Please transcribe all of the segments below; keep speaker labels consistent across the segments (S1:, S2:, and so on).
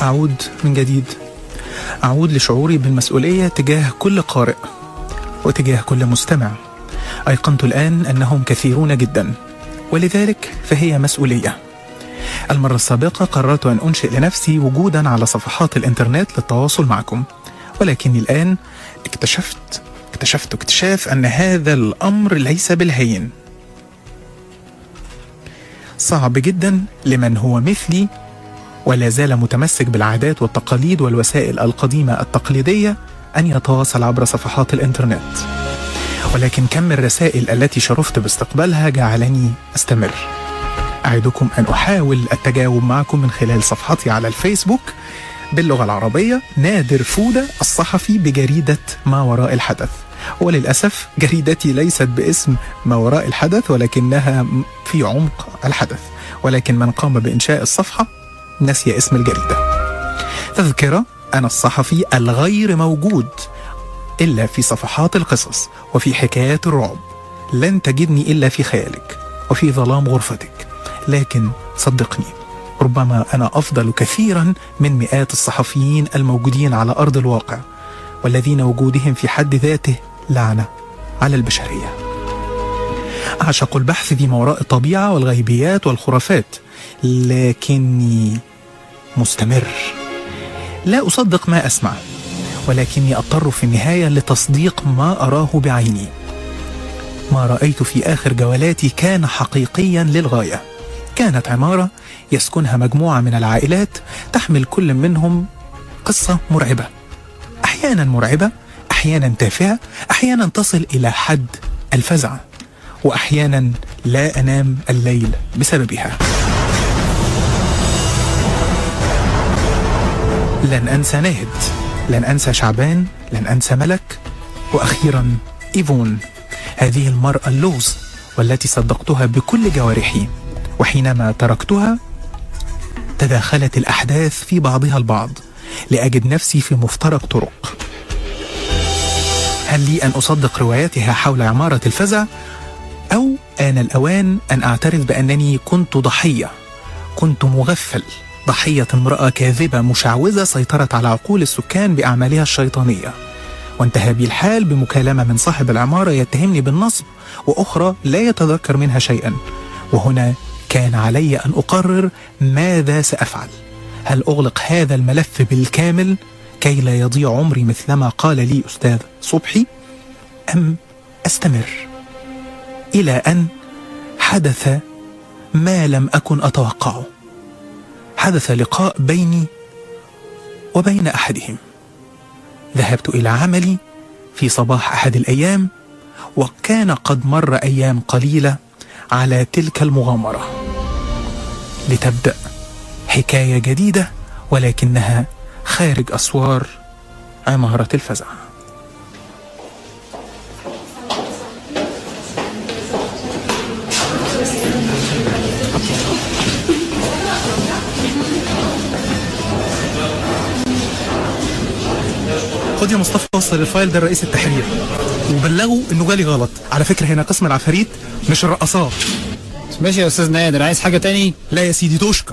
S1: أعود من جديد أعود لشعوري بالمسؤولية تجاه كل قارئ وتجاه كل مستمع أيقنت الآن أنهم كثيرون جدا ولذلك فهي مسؤولية المرة السابقة قررت أن أنشئ لنفسي وجودا على صفحات الإنترنت للتواصل معكم ولكني الآن اكتشفت اكتشفت اكتشاف أن هذا الأمر ليس بالهين صعب جدا لمن هو مثلي ولا زال متمسك بالعادات والتقاليد والوسائل القديمة التقليدية أن يتواصل عبر صفحات الإنترنت ولكن كم الرسائل التي شرفت باستقبالها جعلني أستمر أعدكم أن أحاول التجاوب معكم من خلال صفحتي على الفيسبوك باللغة العربية نادر فودة الصحفي بجريدة ما وراء الحدث وللأسف جريدتي ليست باسم ما وراء الحدث ولكنها في عمق الحدث ولكن من قام بإنشاء الصفحة نسي اسم الجريدة تذكرة أنا الصحفي الغير موجود إلا في صفحات القصص وفي حكايات الرعب لن تجدني إلا في خيالك وفي ظلام غرفتك لكن صدقني ربما أنا أفضل كثيرا من مئات الصحفيين الموجودين على أرض الواقع والذين وجودهم في حد ذاته لعنة على البشرية أعشق البحث فيما وراء الطبيعة والغيبيات والخرافات لكني مستمر لا أصدق ما أسمع ولكني أضطر في النهاية لتصديق ما أراه بعيني ما رأيت في آخر جولاتي كان حقيقيا للغاية كانت عمارة يسكنها مجموعة من العائلات تحمل كل منهم قصة مرعبة أحيانا مرعبة أحيانا تافهة أحيانا تصل إلى حد الفزع وأحيانا لا أنام الليل بسببها لن أنسى ناهد لن أنسى شعبان لن أنسى ملك وأخيرا إيفون هذه المرأة اللغز والتي صدقتها بكل جوارحي وحينما تركتها تداخلت الأحداث في بعضها البعض لأجد نفسي في مفترق طرق هل لي أن أصدق رواياتها حول عمارة الفزع أو آن الأوان أن أعترف بأنني كنت ضحية كنت مغفل ضحية امرأة كاذبة مشعوذة سيطرت على عقول السكان بأعمالها الشيطانية وانتهى بي الحال بمكالمة من صاحب العمارة يتهمني بالنصب وأخرى لا يتذكر منها شيئا وهنا كان علي أن أقرر ماذا سأفعل هل أغلق هذا الملف بالكامل كي لا يضيع عمري مثلما قال لي أستاذ صبحي أم أستمر إلى أن حدث ما لم أكن أتوقعه حدث لقاء بيني وبين أحدهم ذهبت إلى عملي في صباح أحد الأيام وكان قد مر أيام قليلة على تلك المغامرة لتبدأ حكاية جديدة ولكنها خارج أسوار عمارة الفزع خد يا مصطفى وصل الفايل ده لرئيس التحرير وبلغه انه جالي غلط على فكره هنا قسم العفاريت مش الرقصات
S2: ماشي يا استاذ نادر عايز حاجه تاني
S1: لا يا سيدي تشكر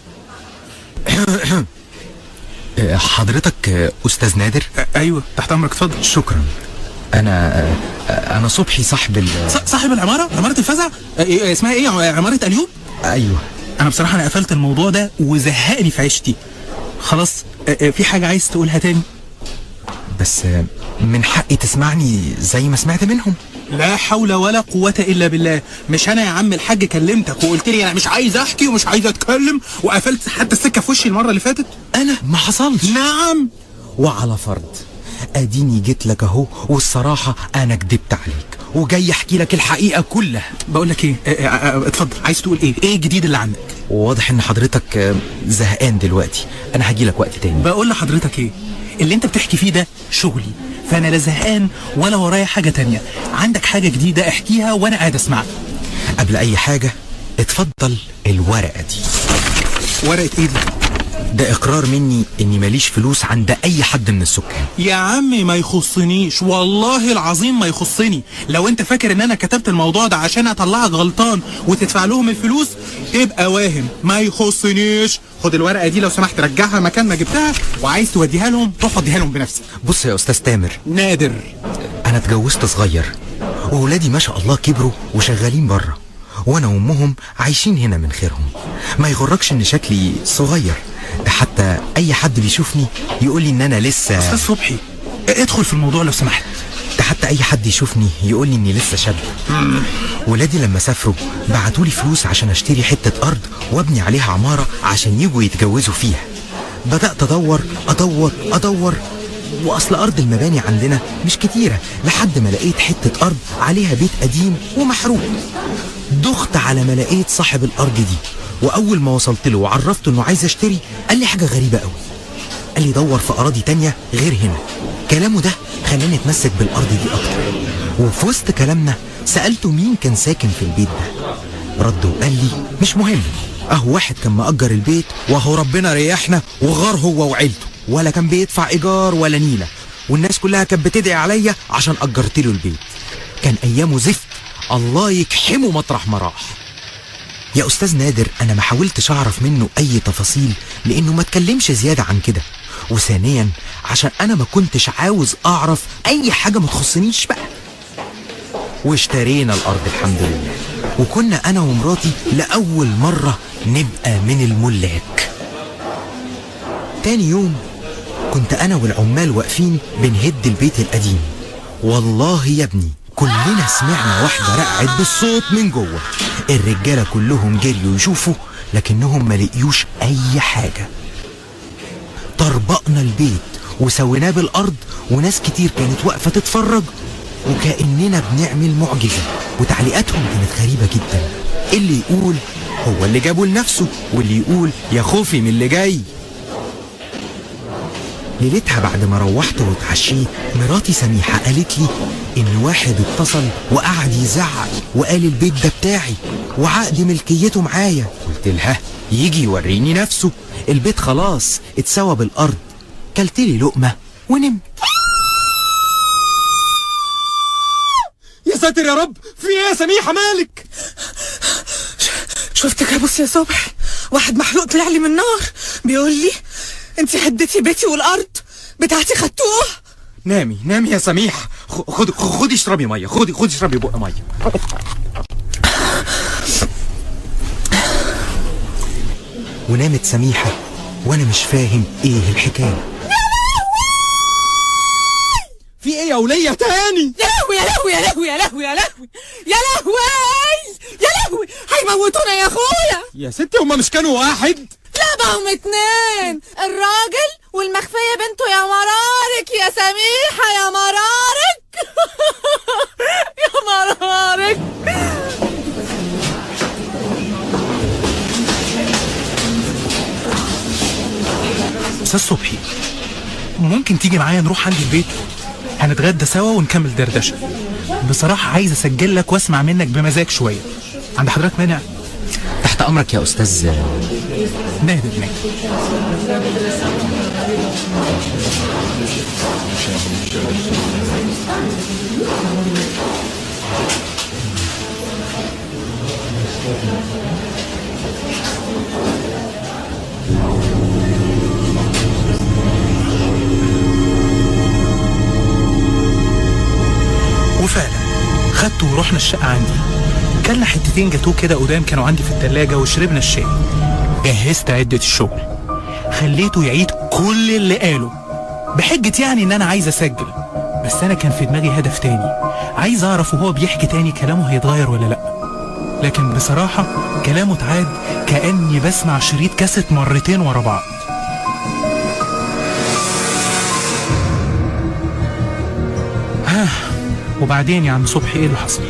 S3: حضرتك أستاذ نادر؟
S1: ايوه تحت امرك اتفضل
S3: شكرا أنا أنا صبحي صاحب ال
S1: ص- صاحب العماره عماره الفزع آه، إيه- اسمها ايه عماره اليوب
S3: أيوه
S1: انا بصراحه انا قفلت الموضوع ده وزهقني في عيشتي خلاص آه، آه، في حاجه عايز تقولها تاني
S3: بس من حقي تسمعني زي ما سمعت منهم
S1: لا حول ولا قوة إلا بالله مش أنا يا عم الحاج كلمتك وقلت لي أنا مش عايز أحكي ومش عايز أتكلم وقفلت حتى السكة في وشي المرة اللي فاتت
S3: أنا ما حصلش
S1: نعم
S3: وعلى فرض اديني جيت لك اهو والصراحه انا كدبت عليك وجاي احكي لك الحقيقه كلها
S1: بقول لك إيه آه، آه، آه، اتفضل عايز تقول إيه إيه الجديد اللي عندك
S3: واضح ان حضرتك آه، زهقان دلوقتي انا هجي لك وقت تاني
S1: بقول لحضرتك إيه اللي أنت بتحكي فيه ده شغلي فأنا لا زهقان ولا ورايا حاجة تانية عندك حاجة جديدة احكيها وأنا قاعد أسمعك
S3: قبل اي حاجه اتفضل الورقه دي
S1: ورقة إيه دي
S3: ده اقرار مني اني ماليش فلوس عند اي حد من السكان
S1: يا عمي ما يخصنيش والله العظيم ما يخصني لو انت فاكر ان انا كتبت الموضوع ده عشان اطلعك غلطان وتدفع لهم الفلوس تبقى واهم ما يخصنيش خد الورقه دي لو سمحت رجعها مكان ما جبتها وعايز توديها لهم روح وديها لهم بنفسك
S3: بص يا استاذ تامر
S1: نادر
S3: انا اتجوزت صغير وولادي ما شاء الله كبروا وشغالين بره وانا وامهم عايشين هنا من خيرهم ما يغركش ان شكلي صغير ده حتى اي حد بيشوفني يقول لي ان انا لسه
S1: استاذ صبحي ادخل في الموضوع لو سمحت
S3: ده حتى اي حد يشوفني يقول لي اني لسه شاب ولادي لما سافروا بعتوا لي فلوس عشان اشتري حته ارض وابني عليها عماره عشان يجوا يتجوزوا فيها بدات ادور ادور ادور واصل ارض المباني عندنا مش كتيره لحد ما لقيت حته ارض عليها بيت قديم ومحروق دخت على ما لقيت صاحب الارض دي واول ما وصلت له وعرفته انه عايز اشتري قال لي حاجه غريبه قوي قال لي دور في اراضي تانية غير هنا كلامه ده خلاني اتمسك بالارض دي اكتر وفي وسط كلامنا سالته مين كان ساكن في البيت ده رد وقال لي مش مهم اهو واحد كان مأجر البيت وهو ربنا ريحنا وغار هو وعيلته ولا كان بيدفع ايجار ولا نيله والناس كلها كانت بتدعي عليا عشان اجرت له البيت كان ايامه زفت الله يكحمه مطرح ما راح يا استاذ نادر انا ما حاولتش اعرف منه اي تفاصيل لانه ما اتكلمش زياده عن كده وثانيا عشان انا ما كنتش عاوز اعرف اي حاجه ما تخصنيش بقى واشترينا الارض الحمد لله وكنا انا ومراتي لاول مره نبقى من الملاك تاني يوم كنت انا والعمال واقفين بنهد البيت القديم والله يا ابني كلنا سمعنا واحدة رقعت بالصوت من جوه الرجالة كلهم جريوا يشوفوا لكنهم ما لقيوش أي حاجة طربقنا البيت وسويناه بالأرض وناس كتير كانت واقفة تتفرج وكأننا بنعمل معجزة وتعليقاتهم كانت غريبة جدا اللي يقول هو اللي جابه لنفسه واللي يقول يا خوفي من اللي جاي ليلتها بعد ما روحت واتعشيت مراتي سميحة قالت لي إن واحد اتصل وقعد يزعق وقال البيت ده بتاعي وعقد ملكيته معايا قلت لها يجي يوريني نفسه البيت خلاص اتسوى بالأرض كلت لي لقمة ونمت
S2: يا ساتر يا رب في ايه يا سميحه مالك
S4: شفت كابوس يا صبح واحد محروق طلع لي من النار بيقول لي انت هديتي بيتي والارض بتاعتي خدتوها
S3: نامي نامي يا سميحة خ- خد خ- خدي اشربي مية خدي خدي اشربي بق مية ونامت سميحة وانا مش فاهم ايه الحكاية
S2: في ايه يا وليه تاني
S4: يا لهوي يا لهوي يا لهوي يا لهوي يا لهوي يا لهوي يا لهوي هيموتونا يا اخويا
S2: يا ستي هما مش كانوا واحد
S4: لا بقى هم اتنين الراجل والمخفية بنته يا مرارك يا سميحة يا مرارك يا مرارك
S1: استاذ صبحي ممكن تيجي معايا نروح عندي البيت هنتغدى سوا ونكمل دردشه بصراحه عايز اسجل لك واسمع منك بمزاج شويه عند حضرتك مانع
S3: تحت امرك يا استاذ
S1: نادر نادر وفعلا خدته ورحنا الشقة عندي كلنا حتتين جاتوه كده قدام كانوا عندي في التلاجة وشربنا الشاي جهزت عدة الشغل خليته يعيد كل اللي قاله بحجة يعني ان انا عايز اسجل بس انا كان في دماغي هدف تاني عايز اعرف وهو بيحكي تاني كلامه هيتغير ولا لا لكن بصراحة كلامه اتعاد كأني بسمع شريط كاسيت مرتين ورا بعض ها وبعدين يا عم صبحي ايه اللي حصل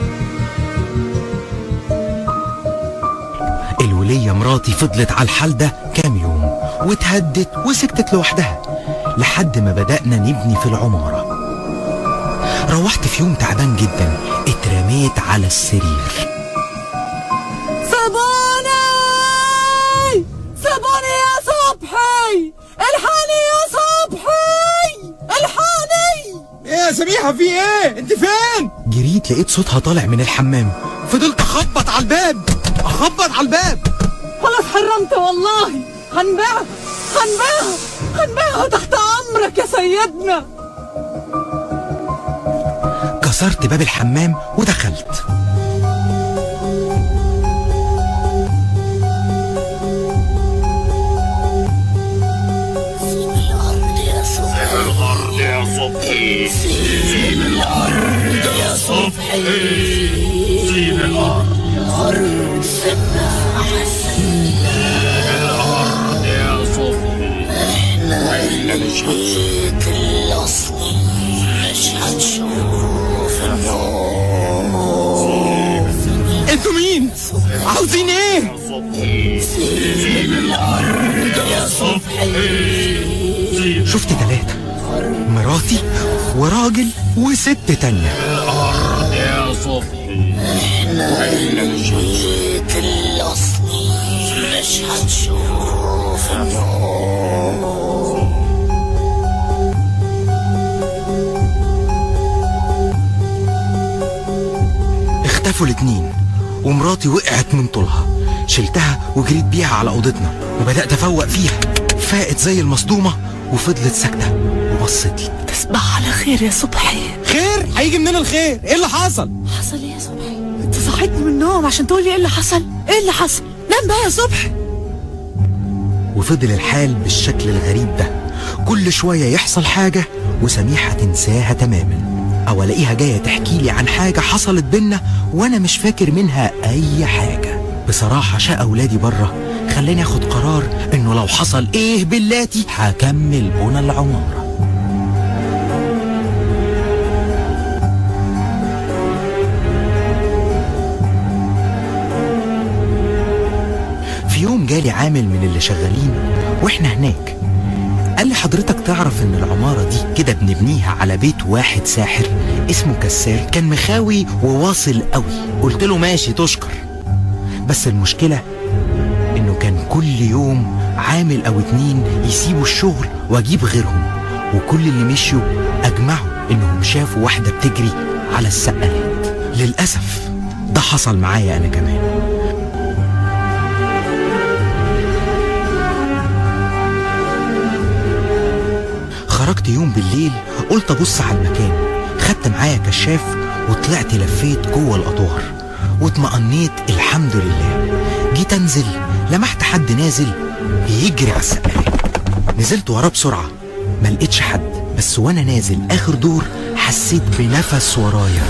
S3: الولية مراتي فضلت على الحال ده كام يوم واتهدت وسكتت لوحدها لحد ما بدأنا نبني في العمارة روحت في يوم تعبان جدا اترميت على السرير
S4: صبوني صبوني يا صبحي
S2: سميحة في ايه انت فين
S3: جريت لقيت صوتها طالع من الحمام
S2: فضلت اخبط على الباب اخبط على الباب
S4: خلاص حرمت والله هنبيعها هنبيعها هنبيعها تحت امرك يا سيدنا
S3: كسرت باب الحمام ودخلت
S5: الأرض يا صبحي سيب الأرض يا صبحي سيب الأرض الأرض الأرض يا صبحي احنا احنا مش هنشوف الأصل مش هنشوف النور
S2: انتوا مين عاوزين ايه
S5: صبحي سيب الأرض يا صبحي
S3: شفت ثلاثة مراتي وراجل وست تانية
S5: الأرض يا صبحي احنا احنا مش هنشوف الأصل مش هنشوف النور
S3: اختفوا الاتنين ومراتي وقعت من طولها شلتها وجريت بيها على اوضتنا وبدأت افوق فيها فاقت زي المصدومة وفضلت ساكتة وبصت لي
S4: تصبح على خير يا صبحي
S2: خير هيجي منين الخير ايه اللي حصل
S4: حصل ايه يا صبحي انت صحيتني من النوم عشان تقولي ايه اللي حصل ايه اللي حصل نام بقى يا صبحي
S3: وفضل الحال بالشكل الغريب ده كل شوية يحصل حاجة وسميحة تنساها تماما أو ألاقيها جاية تحكي لي عن حاجة حصلت بينا وأنا مش فاكر منها أي حاجة بصراحة شقى أولادي بره خلاني أخد قرار إنه لو حصل إيه باللاتي هكمل بنى العمارة في يوم جالي عامل من اللي شغالين واحنا هناك قال لي حضرتك تعرف ان العمارة دي كده بنبنيها على بيت واحد ساحر اسمه كسار كان مخاوي وواصل قوي قلت له ماشي تشكر بس المشكلة انه كان كل يوم عامل او اتنين يسيبوا الشغل واجيب غيرهم وكل اللي مشيوا اجمعوا انهم شافوا واحدة بتجري على السقالات للأسف ده حصل معايا انا كمان خرجت يوم بالليل قلت ابص على المكان خدت معايا كشاف وطلعت لفيت جوه الادوار واطمأنيت الحمد لله جيت انزل لمحت حد نازل بيجري على السقاية نزلت وراه بسرعة ما لقيتش حد بس وانا نازل اخر دور حسيت بنفس ورايا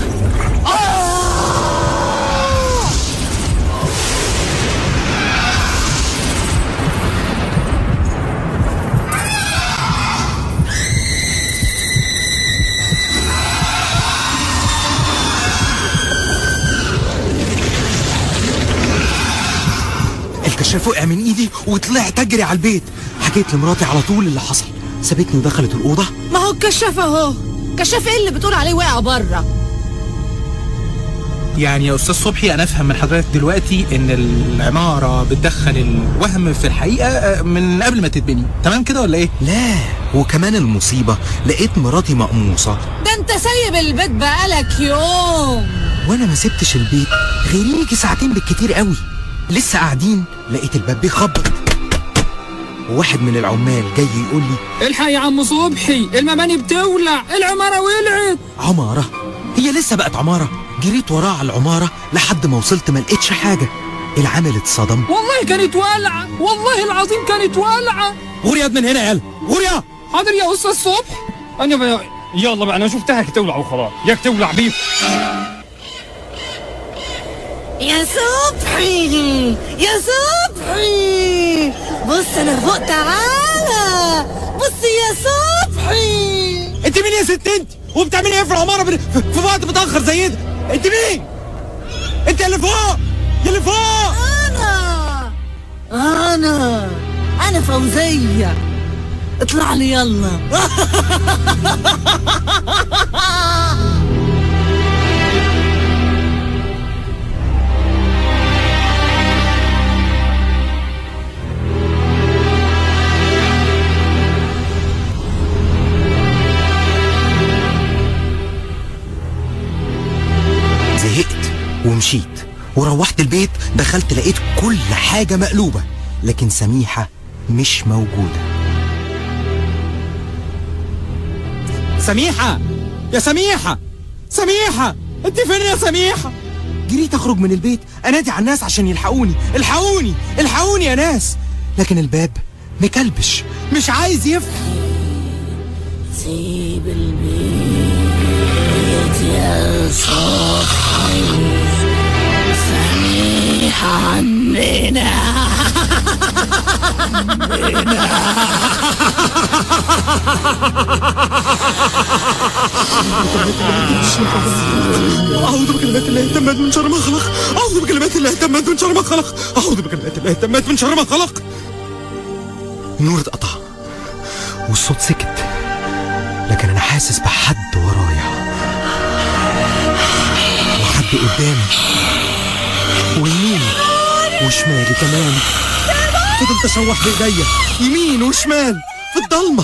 S3: الكشاف وقع من ايدي وطلعت اجري على البيت حكيت لمراتي على طول اللي حصل سابتني ودخلت الاوضه
S4: ما هو الكشاف اهو كشاف ايه اللي بتقول عليه وقع بره
S1: يعني يا استاذ صبحي انا افهم من حضرتك دلوقتي ان العماره بتدخل الوهم في الحقيقه آه، من قبل ما تتبني تمام كده ولا ايه
S3: لا وكمان المصيبه لقيت مراتي مقموصه
S4: ده انت سايب البيت بقالك يوم
S3: وانا ما سبتش البيت غير يجي ساعتين بالكتير قوي لسه قاعدين لقيت الباب بيخبط وواحد من العمال جاي يقول لي
S6: الحق يا عم صبحي المباني بتولع العمارة ولعت
S3: عماره هي لسه بقت عماره جريت وراه على العماره لحد ما وصلت ما لقيتش حاجه العامل اتصدم
S6: والله كانت والعة والله العظيم كانت والعة
S2: غور ياد من هنا يا يلا غور يا
S6: حاضر يا أستاذ صبحي أنا ب... يلا بقى أنا شفتها تولع وخلاص ياك تولع بيه
S4: يا صبحي يا صبحي بص انا فوق تعالى بص يا صبحي
S2: انت مين يا ست انت وبتعملي ايه في العماره بن- في في وقت متاخر زي ده انت مين انت اللي فوق يا اللي فوق
S4: انا انا انا فوزية اطلع لي يلا
S3: ومشيت وروحت البيت دخلت لقيت كل حاجة مقلوبة لكن سميحة مش موجودة
S2: سميحة يا سميحة سميحة انت فين يا سميحة جريت اخرج من البيت انادي على الناس عشان يلحقوني الحقوني الحقوني يا ناس
S3: لكن الباب مكلبش
S2: مش عايز يفتح
S5: سيب البيت يا صاحي سميحة عندنا
S2: أعوذ بكلمات الله التامات من شر ما خلق أعوذ بكلمات الله التامات من شر ما خلق أعوذ بكلمات الله التامات من شر ما خلق
S3: النور اتقطع والصوت سكت لكن انا حاسس بحد ورايا وحد قدامي ويميني وشمالي كمان
S2: فضلت أشوح بإيديا يمين وشمال في الضلمة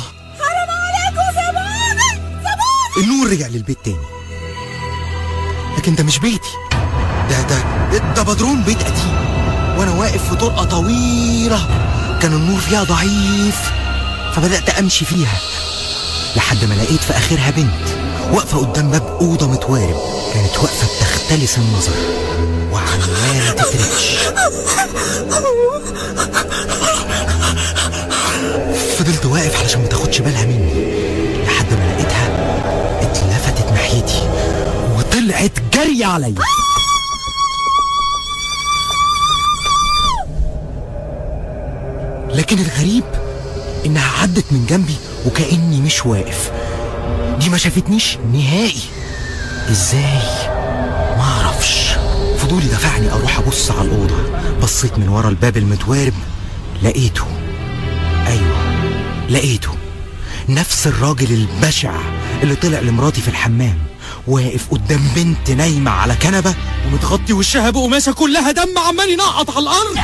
S3: النور رجع للبيت تاني لكن ده مش بيتي ده ده ده بدرون بيت قديم وانا واقف في طرقه طويله كان النور فيها ضعيف فبدات امشي فيها لحد ما لقيت في اخرها بنت واقفه قدام باب اوضه متوارب كانت واقفه بتختلس النظر وعماله تترعش فضلت واقف علشان ما تاخدش بالها مني لحد ما لقيتها اتلفتت ناحيتي وطلعت جري عليا لكن الغريب انها عدت من جنبي وكاني مش واقف دي ما شافتنيش نهائي ازاي ما اعرفش فضولي دفعني اروح ابص على الاوضه بصيت من ورا الباب المتوارب لقيته ايوه لقيته نفس الراجل البشع اللي طلع لمراتي في الحمام واقف قدام بنت نايمه على كنبه
S2: ومتغطي وشها بقماشة كلها دم عمال ينقط على الأرض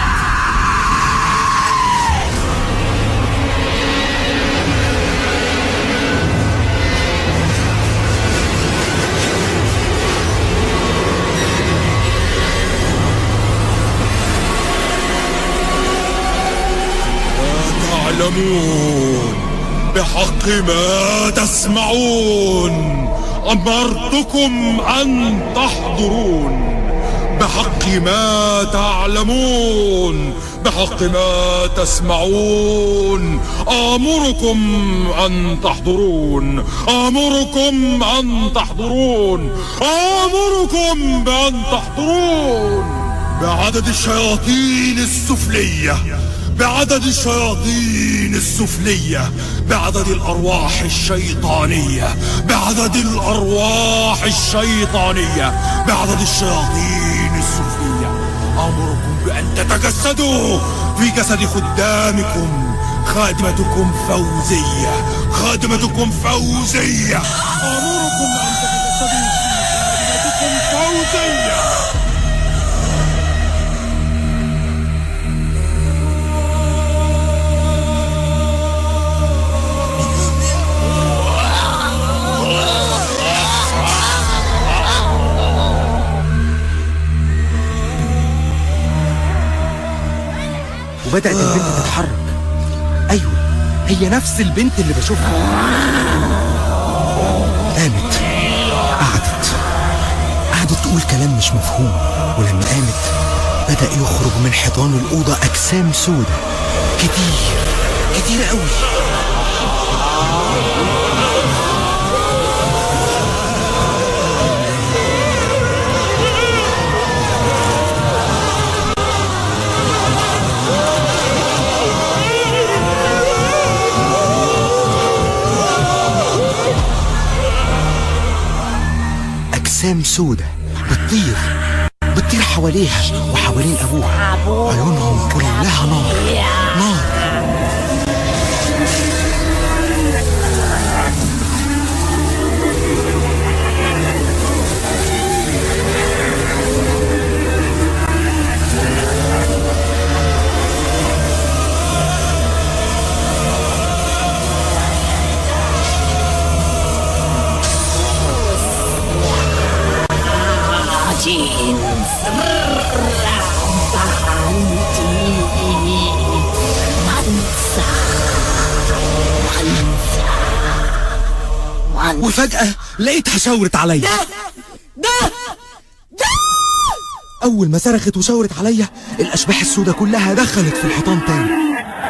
S7: تعلمون بحق ما تسمعون أمرتكم أن تحضرون بحق ما تعلمون بحق ما تسمعون آمركم أن تحضرون آمركم أن تحضرون آمركم بأن تحضرون بعدد الشياطين السفلية بعدد الشياطين السفلية بعدد الأرواح الشيطانية بعدد الأرواح الشيطانية بعدد الشياطين السفلية أمركم بأن تتجسدوا في جسد خدامكم خادمتكم فوزية خادمتكم فوزية أمركم أن تتجسدوا في خادمتكم فوزية
S3: وبدات البنت تتحرك ايوه هي نفس البنت اللي بشوفها قامت قعدت قعدت تقول كلام مش مفهوم ولما قامت بدأ يخرج من حيطان الأوضة أجسام سودة كتير كتير قوي أجسام سودة بتطير بتطير حواليها وحوالين أبوها عيونهم كلها نار نار
S5: عجين عني
S2: وفجأة لقيتها شاورت عليا
S4: ده ده
S2: أول ما صرخت وشاورت عليا الأشباح السوداء كلها دخلت في الحيطان تاني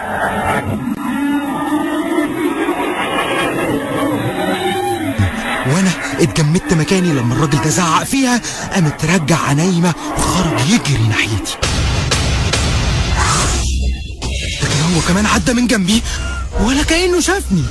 S2: وانا اتجمدت مكاني لما الراجل ده زعق فيها قامت رجع نايمه وخرج يجري ناحيتي لكن هو كمان عدى من جنبي ولا كانه شافني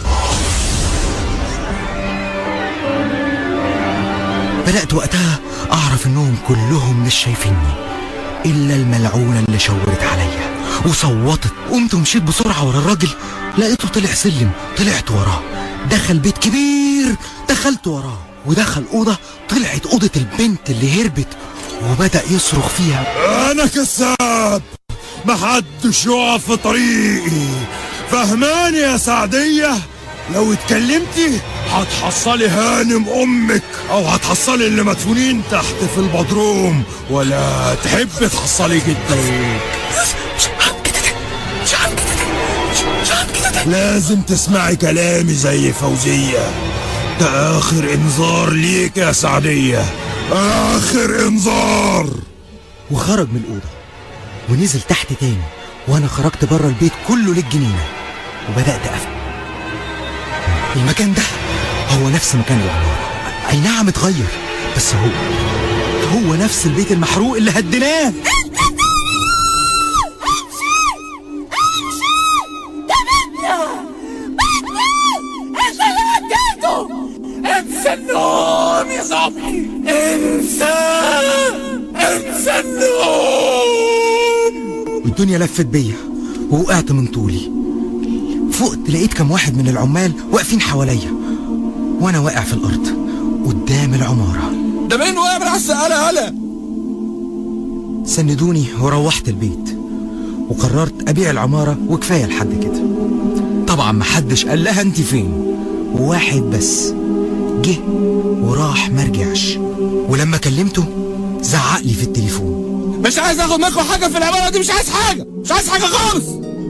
S2: بدأت وقتها أعرف إنهم كلهم مش شايفيني إلا الملعونة اللي شاورت عليا وصوتت قمت ومشيت بسرعة ورا الراجل لقيته طلع سلم طلعت وراه دخل بيت كبير دخلت وراه ودخل أوضة طلعت أوضة البنت اللي هربت وبدأ يصرخ فيها
S7: انا كذاب محدش يقف في طريقي فهماني يا سعدية لو اتكلمتي هتحصلي هانم امك او هتحصلي اللي مدفونين تحت في البدروم ولا تحب تحصلي جدك لازم تسمعي كلامي زي فوزية ده اخر انذار ليك يا سعدية اخر انذار
S2: وخرج من الأوضة ونزل تحت تاني وأنا خرجت بره البيت كله للجنينة وبدأت أفهم المكان ده هو نفس مكان العمارة أي نعم اتغير بس هو هو نفس البيت المحروق اللي هديناه
S5: انت اللي وديته انسى النوم يا صبحي انسى انسى النوم
S2: والدنيا لفت بيا ووقعت من طولي فقت لقيت كم واحد من العمال واقفين حواليا وانا واقع في الارض قدام العماره
S5: ده مين واقع من على السقالة هلا
S2: سندوني وروحت البيت وقررت ابيع العماره وكفايه لحد كده طبعا محدش قال لها انت فين واحد بس جه وراح مرجعش ولما كلمته زعق لي في التليفون
S5: مش عايز اخد منكم حاجة في العبارة دي مش عايز حاجة مش عايز حاجة خالص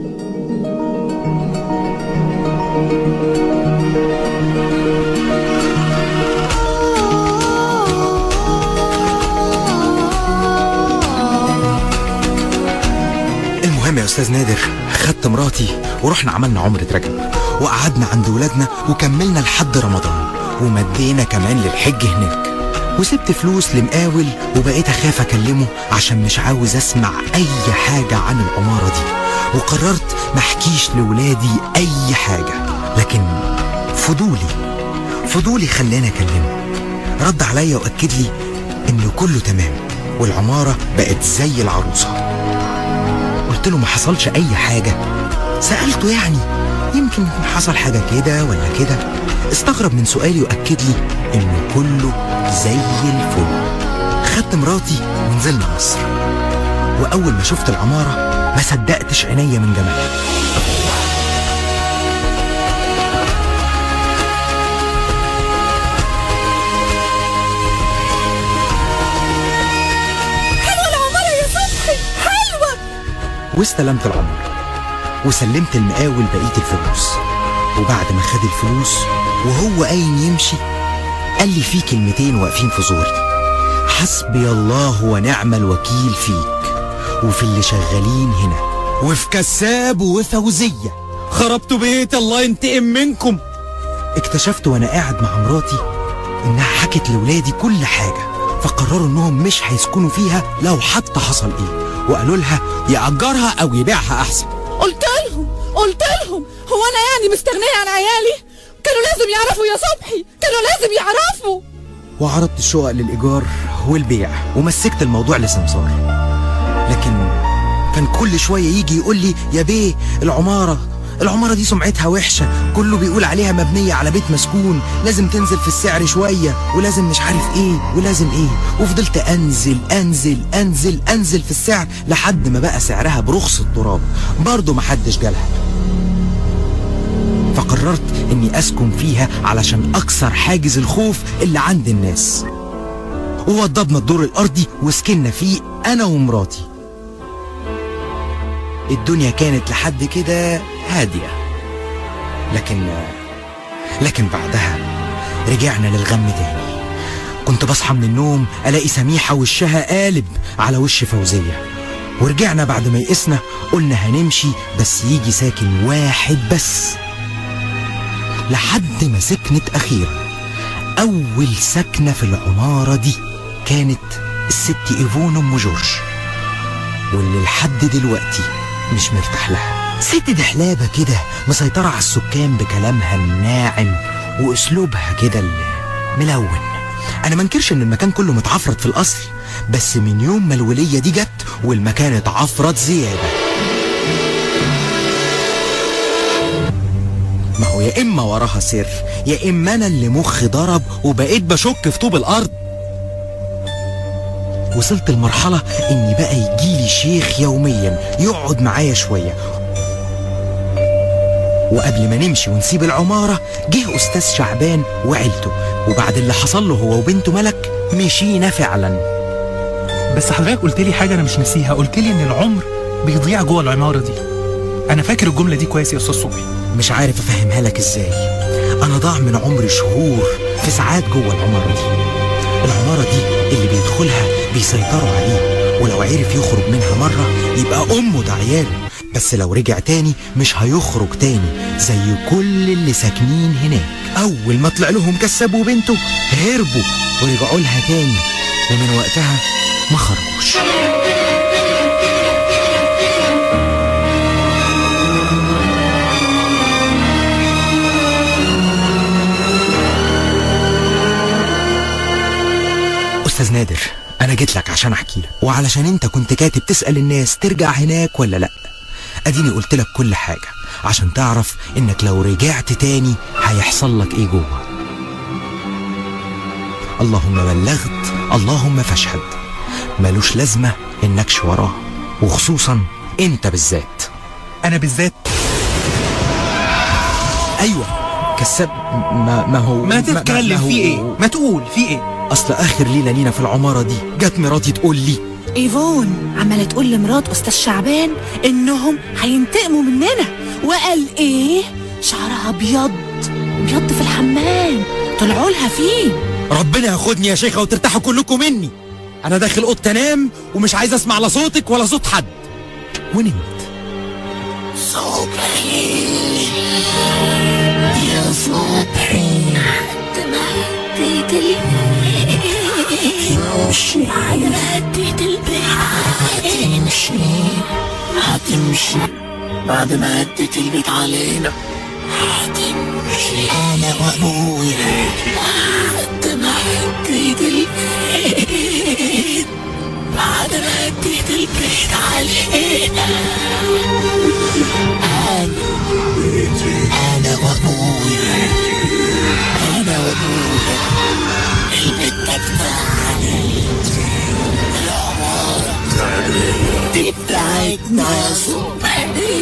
S2: المهم يا استاذ نادر خدت مراتي ورحنا عملنا عمرة رجب وقعدنا عند ولادنا وكملنا لحد رمضان ومدينا كمان للحج هناك وسبت فلوس لمقاول وبقيت اخاف اكلمه عشان مش عاوز اسمع اي حاجة عن العمارة دي وقررت ما احكيش لولادي اي حاجة لكن فضولي فضولي خلاني اكلمه رد عليا واكد لي انه كله تمام والعمارة بقت زي العروسة قلت له ما حصلش اي حاجة سألته يعني يمكن يكون حصل حاجة كده ولا كده استغرب من سؤالي وأكد لي إنه كله زي الفل خدت مراتي ونزلنا مصر وأول ما شفت العمارة ما صدقتش عينيا من جمالها
S4: حلوة العمارة يا صبحي حلوة
S2: واستلمت العمارة وسلمت المقاول بقية الفلوس وبعد ما خد الفلوس وهو قايم يمشي قال لي في كلمتين واقفين في زوري حسبي الله ونعم الوكيل فيك وفي اللي شغالين هنا وفي كساب وفوزية
S6: خربتوا بيت الله ينتقم منكم
S2: اكتشفت وانا قاعد مع مراتي انها حكت لولادي كل حاجة فقرروا انهم مش هيسكنوا فيها لو حتى حصل ايه وقالوا لها يأجرها او يبيعها احسن
S4: قلت لهم قلت لهم هو انا يعني مستغنية عن عيالي كانوا لازم يعرفوا يا صبحي كانوا لازم يعرفوا
S2: وعرضت الشقق للإيجار والبيع ومسكت الموضوع لسمسار لكن كان كل شوية يجي يقول لي يا بيه العمارة العمارة دي سمعتها وحشة كله بيقول عليها مبنية على بيت مسكون لازم تنزل في السعر شوية ولازم مش عارف ايه ولازم ايه وفضلت انزل انزل انزل انزل في السعر لحد ما بقى سعرها برخص التراب برضه محدش جالها فقررت اني اسكن فيها علشان اكسر حاجز الخوف اللي عند الناس ووضبنا الدور الارضي وسكننا فيه انا ومراتي الدنيا كانت لحد كده هاديه لكن لكن بعدها
S3: رجعنا للغم تاني كنت بصحى من النوم الاقي سميحه وشها قالب على وش فوزيه ورجعنا بعد ما يئسنا قلنا هنمشي بس يجي ساكن واحد بس لحد ما سكنت اخيرا اول سكنه في العماره دي كانت الست ايفون ام جورج واللي لحد دلوقتي مش مرتاح لها ست دحلابة كده مسيطرة على السكان بكلامها الناعم وأسلوبها كده الملون أنا منكرش إن المكان كله متعفرت في الأصل بس من يوم ما الولية دي جت والمكان اتعفرت زيادة ما هو يا إما وراها سر يا إما أنا اللي مخي ضرب وبقيت بشك في طوب الأرض وصلت لمرحلة إني بقى يجيلي شيخ يوميا يقعد معايا شوية وقبل ما نمشي ونسيب العمارة جه أستاذ شعبان وعيلته وبعد اللي حصل له هو وبنته ملك مشينا فعلا
S1: بس حضرتك قلت لي حاجه انا مش ناسيها قلت لي ان العمر بيضيع جوه العماره دي انا فاكر الجمله دي كويس يا استاذ صبحي
S3: مش عارف أفهمها لك إزاي أنا ضاع من عمري شهور في ساعات جوه العمارة دي العمارة دي اللي بيدخلها بيسيطروا عليه ولو عرف يخرج منها مرة يبقى أمه ده عياله بس لو رجع تاني مش هيخرج تاني زي كل اللي ساكنين هناك أول ما طلع لهم كسب وبنته هربوا ورجعوا لها تاني ومن وقتها ما خرجوش أستاذ نادر أنا جيت لك عشان أحكي لك وعلشان أنت كنت كاتب تسأل الناس ترجع هناك ولا لأ أديني قلت لك كل حاجة عشان تعرف إنك لو رجعت تاني هيحصل لك إيه جوه اللهم بلغت اللهم فاشهد ملوش لازمة إنكش وراه وخصوصا أنت بالذات
S1: انا بالذات
S3: أيوة كسب ما, ما هو
S1: ما تتكلم
S3: هو-
S1: في ايه ما تقول في ايه
S3: أصل آخر ليلة لينا في العمارة دي جت مراتي تقول لي
S4: ايفون عمالة تقول لمرات استاذ شعبان انهم هينتقموا مننا وقال ايه شعرها ابيض ابيض في الحمام طلعوا لها فيه
S5: ربنا ياخدني يا شيخة وترتاحوا كلكم مني انا داخل اوضه انام ومش عايز اسمع لا صوتك ولا صوت حد
S3: ونمت
S8: هتمشي بعد ما هديت البيت علينا هتمشي انا وابويا بعد ما هديت البيت بعد ما هديت البيت علينا انا انا وابويا انا وابويا البيت ده بتاعنا العمارة دي بتاعتنا يا صبحي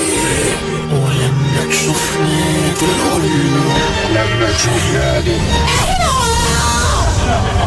S8: ولما تشوفني تقول له لما تشوفني